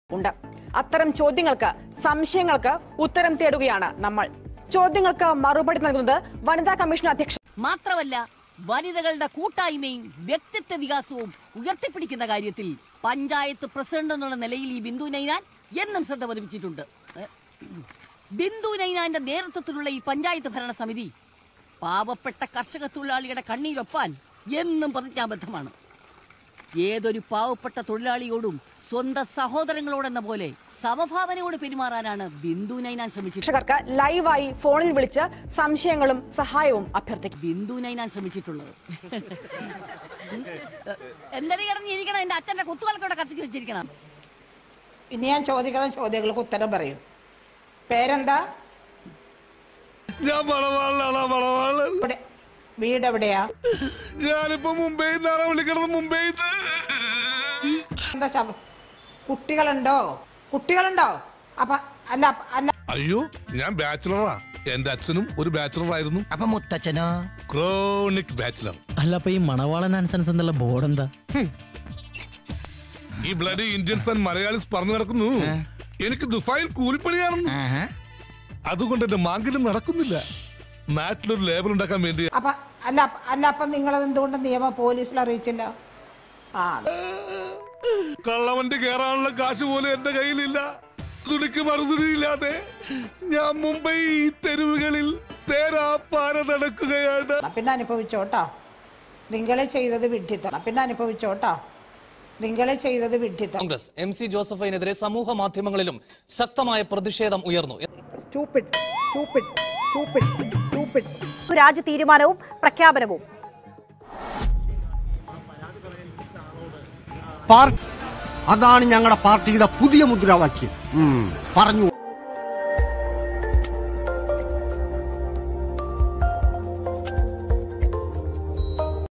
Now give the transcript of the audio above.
ഉണ്ട് അത്തരം ചോദ്യങ്ങൾക്ക് സംശയങ്ങൾക്ക് ഉത്തരം തേടുകയാണ് നമ്മൾ ചോദ്യങ്ങൾക്ക് മറുപടി നൽകുന്നത് വനിതാ കമ്മീഷൻ അധ്യക്ഷ മാത്രമല്ല വനിതകളുടെ കൂട്ടായ്മയും വ്യക്തിത്വ വികാസവും ഉയർത്തിപ്പിടിക്കുന്ന കാര്യത്തിൽ പഞ്ചായത്ത് പ്രസിഡന്റ് എന്നുള്ള നിലയിൽ ഈ ബിന്ദു നൈനാൻ എന്നും ശ്രദ്ധ പതിപ്പിച്ചിട്ടുണ്ട് ഏ? ബിന്ദു നൈനാന്റെ നേതൃത്വത്തിലുള്ള ഈ പഞ്ചായത്ത് ഭരണ സമിതി പാവപ്പെട്ട കർഷക തൊഴിലാളിയുടെ കണ്ണീരൊപ്പാൻ എന്നും പ്രതിജ്ഞാബദ്ധമാണ് ഏതൊരു പാവപ്പെട്ട തൊഴിലാളിയോടും സ്വന്തം സഹോദരങ്ങളോടെന്ന പോലെ സമഭാവനയോട് പെരുമാറാനാണ് ബിന്ദു നൈനാൻ ശ്രമിച്ചത് കർഷകർക്ക് ലൈവായി ഫോണിൽ വിളിച്ച് സംശയങ്ങളും സഹായവും അഭ്യർത്ഥിക്കും ബിന്ദു നൈനാൻ ശ്രമിച്ചിട്ടുള്ളത് എന്തൊരു കിടന്നിരിക്കണം എന്റെ അച്ഛന്റെ കുത്തുകൾക്കൂടെ കത്തിച്ചു വെച്ചിരിക്കണം ഇനി ഞാൻ ചോദിക്കുന്ന ചോദ്യങ്ങൾക്ക് ഉത്തരം പറയും പേരെന്താ ഞാൻ മണവാളനാണ് മണവാളൻ ഇവിടെ വീട് എവിടെയാ ഞാനിപ്പോ മുംബൈയിൽ നിന്നാണ് വിളിക്കണത് മുംബൈയിൽ എന്താ ശബ കുട്ടികളുണ്ടോ കുട്ടികളുണ്ടോ അപ്പൊ അല്ല അല്ല അയ്യോ ഞാൻ ബാച്ചിലറാ എന്റെ അച്ഛനും ഒരു ബാച്ചിലർ ആയിരുന്നു അപ്പൊ മുത്തച്ഛനോ ക്രോണിക് ബാച്ചിലർ അല്ല അപ്പൊ ഈ മണവാളൻ ആൻസൻസ് എന്നുള്ള ബോർഡ് എന്താ ഈ ബ്ലഡ് ഇന്ത്യൻസ് ആൻഡ് മലയാളീസ് പറഞ്ഞു നടക്കുന്നു എനിക്ക് ദുബായിൽ കൂലിപ്പണിയാണെന്ന് ആഹാ. അതുകൊണ്ട് എന്റെ മാങ്കിലും നടക്കുന്നില്ല നാട്ടിലൊരു ലേബർ ഉണ്ടാക്കാൻ വേണ്ടി അപ്പൊ അല്ല അല്ല അപ്പൊ നിങ്ങളത് എന്തുകൊണ്ട് നിയമ പോലീസിൽ അറിയിച്ചില്ല ആ കള്ളവണ്ടി കയറാനുള്ള കാശ് പോലും എന്റെ കയ്യിലില്ല തുണിക്ക് മറുതുണിയില്ലാതെ ഞാൻ മുംബൈ തെരുവുകളിൽ തേരാപ്പാര നടക്കുകയാണ് എന്നാ പിന്നെ അനുഭവിച്ചോട്ടോ നിങ്ങളെ ചെയ്തത് വിഡ്ഢിത്തം പിന്നെ അനുഭവിച്ചോട്ടോ നിങ്ങളെ ചെയ്തത് വിഡ്ഢിത്തം കോൺഗ്രസ് എം സി ജോസഫൈനെതിരെ സമൂഹ മാധ്യമങ്ങളിലും ശക്തമായ പ്രതിഷേധം ഉയർന്നു Stupid, stupid, stupid, stupid. രാജ്യ തീരുമാനവും പ്രഖ്യാപനവും അതാണ് ഞങ്ങളുടെ പാർട്ടിയുടെ പുതിയ മുദ്രാവാക്യം ഉം, പറഞ്ഞു